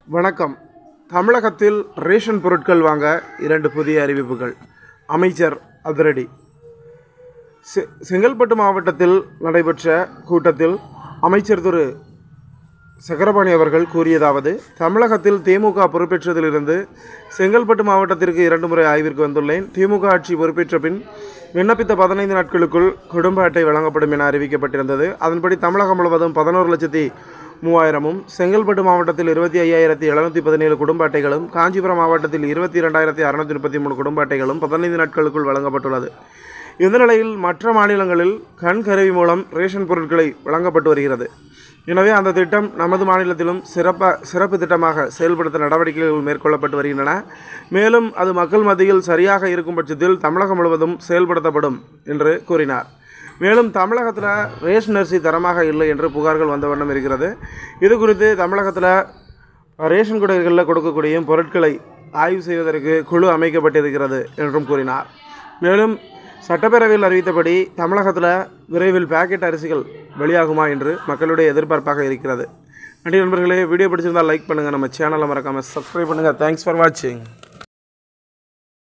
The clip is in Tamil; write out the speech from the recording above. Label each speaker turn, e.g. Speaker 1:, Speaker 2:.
Speaker 1: வணக்கம் தமிழகத்தில் ரேஷன் பொருட்கள் வாங்க இரண்டு புதிய அறிவிப்புகள் அமைச்சர் அதிரடி செ- செங்கல்பட்டு மாவட்டத்தில் நடைபெற்ற கூட்டத்தில் அமைச்சர் திரு சக்கரபாணி அவர்கள் கூறியதாவது தமிழகத்தில் திமுக பொறுப்பேற்றதிலிருந்து செங்கல்பட்டு மாவட்டத்திற்கு இரண்டு முறை ஆய்விற்கு வந்துள்ளேன் திமுக ஆட்சி பொறுப்பேற்ற பின் விண்ணப்பித்த பதினைந்து நாட்களுக்குள் குடும்ப அட்டை வழங்கப்படும் என அறிவிக்கப்பட்டிருந்தது அதன்படி தமிழகம் முழுவதும் பதினோரு லட்சத்தி மூவாயிரமும் செங்கல்பட்டு மாவட்டத்தில் இருபத்தி ஐயாயிரத்தி எழுநூற்றி பதினேழு குடும்ப அட்டைகளும் காஞ்சிபுரம் மாவட்டத்தில் இருபத்தி இரண்டாயிரத்தி அறுநூற்றி முப்பத்தி மூணு குடும்ப அட்டைகளும் பதினைந்து நாட்களுக்குள் வழங்கப்பட்டுள்ளது இந்த நிலையில் மற்ற மாநிலங்களில் கண் கருவி மூலம் ரேஷன் பொருட்களை வழங்கப்பட்டு வருகிறது எனவே அந்த திட்டம் நமது மாநிலத்திலும் சிறப்ப சிறப்பு திட்டமாக செயல்படுத்த நடவடிக்கைகள் மேற்கொள்ளப்பட்டு வருகின்றன மேலும் அது மக்கள் மத்தியில் சரியாக இருக்கும் பட்சத்தில் தமிழகம் முழுவதும் செயல்படுத்தப்படும் என்று கூறினார் மேலும் தமிழகத்தில் ரேஷன் அரிசி தரமாக இல்லை என்று புகார்கள் வந்த வண்ணம் இருக்கிறது இது குறித்து தமிழகத்தில் ரேஷன் கடைகளில் கொடுக்கக்கூடிய பொருட்களை ஆய்வு செய்வதற்கு குழு அமைக்கப்பட்டிருக்கிறது என்றும் கூறினார் மேலும் சட்டப்பேரவையில் அறிவித்தபடி தமிழகத்தில் விரைவில் பாக்கெட் அரிசிகள் வெளியாகுமா என்று மக்களுடைய எதிர்பார்ப்பாக இருக்கிறது நன்றி நண்பர்களே வீடியோ பிடிச்சிருந்தால் லைக் பண்ணுங்கள் நம்ம சேனலை மறக்காமல் சப்ஸ்கிரைப் பண்ணுங்கள் தேங்க்ஸ் ஃபார் வாட்சிங்